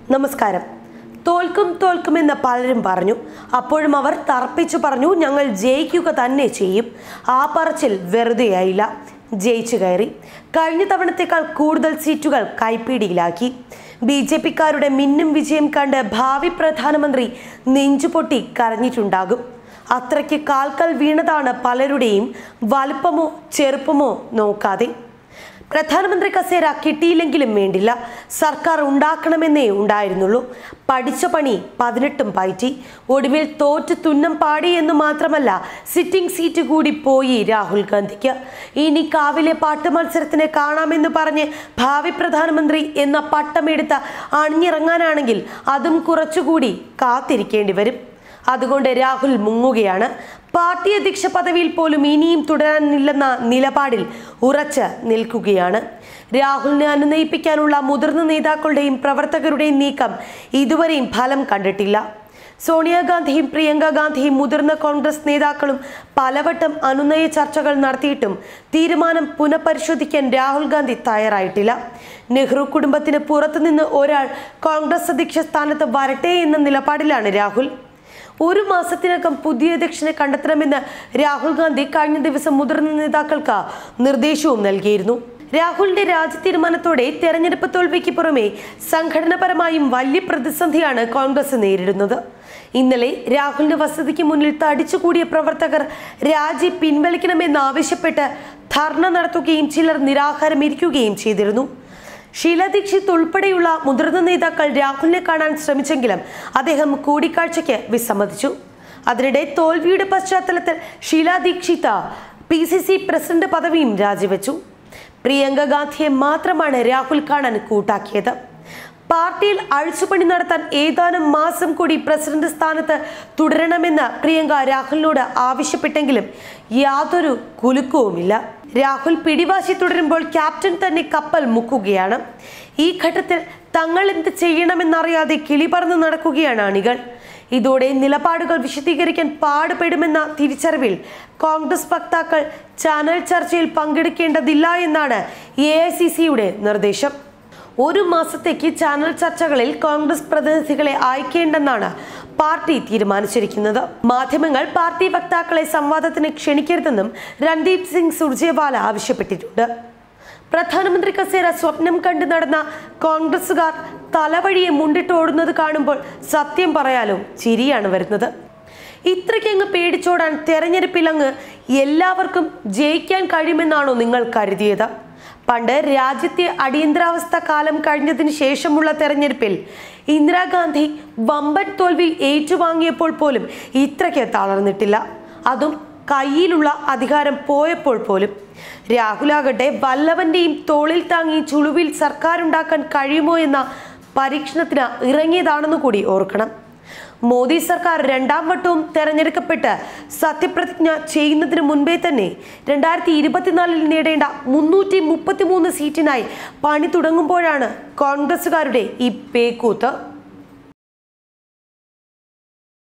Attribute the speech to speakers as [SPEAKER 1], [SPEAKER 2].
[SPEAKER 1] നമസ്കാരം തോൽക്കും തോൽക്കുമെന്ന് പലരും പറഞ്ഞു അപ്പോഴും അവർ തർപ്പിച്ചു പറഞ്ഞു ഞങ്ങൾ ജയിക്കുക തന്നെ ചെയ്യും ആ പറച്ചിൽ വെറുതെയായില്ല ജയിച്ചു കയറി കഴിഞ്ഞ തവണത്തേക്കാൾ കൂടുതൽ സീറ്റുകൾ കൈപ്പിടിയിലാക്കി ബി ജെ പിക്കാരുടെ മിന്നും വിജയം കണ്ട് ഭാവി പ്രധാനമന്ത്രി നെഞ്ചുപൊട്ടി കരഞ്ഞിട്ടുണ്ടാകും അത്രയ്ക്ക് കാൽക്കൽ വീണതാണ് പലരുടെയും വലുപ്പമോ ചെറുപ്പമോ നോക്കാതെ പ്രധാനമന്ത്രി കസേര കിട്ടിയില്ലെങ്കിലും വേണ്ടില്ല സർക്കാർ ഉണ്ടാക്കണമെന്നേ ഉണ്ടായിരുന്നുള്ളൂ പഠിച്ച പണി പതിനെട്ടും പയറ്റി ഒടുവിൽ തോറ്റ് തുന്നം പാടി എന്ന് മാത്രമല്ല സിറ്റിംഗ് സീറ്റ് കൂടി പോയി രാഹുൽ ഗാന്ധിക്ക് ഇനി കാവിലെ പാട്ട് മത്സരത്തിന് കാണാമെന്ന് പറഞ്ഞ് ഭാവി പ്രധാനമന്ത്രി എന്ന പട്ടമെടുത്ത് അണിഞ്ഞിറങ്ങാനാണെങ്കിൽ അതും കുറച്ചുകൂടി കാത്തിരിക്കേണ്ടി വരും അതുകൊണ്ട് രാഹുൽ മുങ്ങുകയാണ് പാർട്ടി അധ്യക്ഷ പദവിയിൽ പോലും ഇനിയും തുടരാനില്ലെന്ന നിലപാടിൽ ഉറച്ച് നിൽക്കുകയാണ് രാഹുലിനെ അനുനയിപ്പിക്കാനുള്ള മുതിർന്ന നേതാക്കളുടെയും പ്രവർത്തകരുടെയും നീക്കം ഇതുവരെയും ഫലം കണ്ടിട്ടില്ല സോണിയാഗാന്ധിയും പ്രിയങ്ക ഗാന്ധിയും മുതിർന്ന കോൺഗ്രസ് നേതാക്കളും പലവട്ടം അനുനയ ചർച്ചകൾ നടത്തിയിട്ടും തീരുമാനം പുനഃപരിശോധിക്കാൻ രാഹുൽ ഗാന്ധി തയ്യാറായിട്ടില്ല നെഹ്റു കുടുംബത്തിന് പുറത്തുനിന്ന് ഒരാൾ കോൺഗ്രസ് അധ്യക്ഷ സ്ഥാനത്ത് വരട്ടെ എന്ന നിലപാടിലാണ് രാഹുൽ ഒരു മാസത്തിനകം പുതിയ അധ്യക്ഷനെ കണ്ടെത്തണമെന്ന് രാഹുൽ ഗാന്ധി കഴിഞ്ഞ ദിവസം മുതിർന്ന നേതാക്കൾക്ക് നിർദ്ദേശവും നൽകിയിരുന്നു രാഹുലിന്റെ രാജി തീരുമാനത്തോടെ തെരഞ്ഞെടുപ്പ് തോൽവിക്ക് പുറമെ സംഘടനാപരമായും വലിയ പ്രതിസന്ധിയാണ് കോൺഗ്രസ് നേരിടുന്നത് ഇന്നലെ രാഹുലിന്റെ വസതിക്ക് മുന്നിൽ തടിച്ചുകൂടിയ പ്രവർത്തകർ രാജി പിൻവലിക്കണമെന്നാവശ്യപ്പെട്ട് ധർണ നടത്തുകയും ചിലർ നിരാഹാരമിരിക്കുകയും ചെയ്തിരുന്നു ഷീല ദീക്ഷിത് ഉൾപ്പെടെയുള്ള മുതിർന്ന നേതാക്കൾ രാഹുലിനെ കാണാൻ ശ്രമിച്ചെങ്കിലും അദ്ദേഹം കൂടിക്കാഴ്ചയ്ക്ക് വിസമ്മതിച്ചു അതിനിടെ തോൽവിയുടെ പശ്ചാത്തലത്തിൽ Sheila Dikshit P C C president പദവിയും രാജിവെച്ചു പ്രിയങ്ക ഗാന്ധിയെ മാത്രമാണ് രാഹുൽ കാണാൻ കൂട്ടാക്കിയത് പാർട്ടിയിൽ അഴിച്ചുപണി നടത്താൻ ഏതാനും മാസം കൂടി പ്രസിഡന്റ് സ്ഥാനത്ത് തുടരണമെന്ന് പ്രിയങ്ക രാഹുലിനോട് ആവശ്യപ്പെട്ടെങ്കിലും യാതൊരു കുലുക്കവുമില്ല രാഹുൽ പിടിവാശി തുടരുമ്പോൾ ക്യാപ്റ്റൻ തന്നെ കപ്പൽ മുക്കുകയാണ് ഈ ഘട്ടത്തിൽ തങ്ങൾ എന്ത് ചെയ്യണമെന്നറിയാതെ കിളി പറന്ന് നടക്കുകയാണ് അണികൾ ഇതോടെ നിലപാടുകൾ വിശദീകരിക്കാൻ പാടുപെടുമെന്ന തിരിച്ചറിവിൽ കോൺഗ്രസ് വക്താക്കൾ ചാനൽ ചർച്ചയിൽ പങ്കെടുക്കേണ്ടതില്ല എന്നാണ് എ ഐ സി സിയുടെ നിർദ്ദേശം ഒരു മാസത്തേക്ക് ചാനൽ ചർച്ചകളിൽ കോൺഗ്രസ് പ്രതിനിധികളെ അയക്കേണ്ടെന്നാണ് പാർട്ടി തീരുമാനിച്ചിരിക്കുന്നത് മാധ്യമങ്ങൾ പാർട്ടി വക്താക്കളെ സംവാദത്തിന് ക്ഷണിക്കരുതെന്നും രൺദീപ് സിംഗ് സുർജേവാല ആവശ്യപ്പെട്ടിട്ടുണ്ട് പ്രധാനമന്ത്രി കസേര സ്വപ്നം കണ്ടു നടന്ന കോൺഗ്രസുകാർ തലവഴിയെ മുണ്ടിട്ടോടുന്നത് കാണുമ്പോൾ സത്യം പറയാലോ ചിരിയാണ് വരുന്നത് ഇത്രയ്ക്കങ്ങ് പേടിച്ചോടാൻ തെരഞ്ഞെടുപ്പിലങ്ങ് എല്ലാവർക്കും ജയിക്കാൻ കഴിയുമെന്നാണോ നിങ്ങൾ കരുതിയത് പണ്ട് രാജ്യത്തെ അടിയന്തരാവസ്ഥ കാലം കഴിഞ്ഞതിന് ശേഷമുള്ള തെരഞ്ഞെടുപ്പിൽ ഇന്ദിരാഗാന്ധി വമ്പൻ തോൽവി ഏറ്റുവാങ്ങിയപ്പോൾ പോലും ഇത്രയ്ക്ക് തളർന്നിട്ടില്ല അതും കയ്യിലുള്ള അധികാരം പോയപ്പോൾ പോലും രാഹുലാകട്ടെ വല്ലവന്റെയും തോളിൽ താങ്ങി ചുളുവിൽ സർക്കാരുണ്ടാക്കാൻ കഴിയുമോ എന്ന പരീക്ഷണത്തിന് ഇറങ്ങിയതാണെന്ന് കൂടി ഓർക്കണം മോദി സർക്കാർ രണ്ടാം വട്ടവും തെരഞ്ഞെടുക്കപ്പെട്ട് സത്യപ്രതിജ്ഞ ചെയ്യുന്നതിന് മുൻപേ തന്നെ രണ്ടായിരത്തി ഇരുപത്തിനാലിൽ നേടേണ്ട മുന്നൂറ്റി മുപ്പത്തി മൂന്ന് സീറ്റിനായി പണി തുടങ്ങുമ്പോഴാണ് കോൺഗ്രസുകാരുടെ ഈ പേക്കൂത്ത്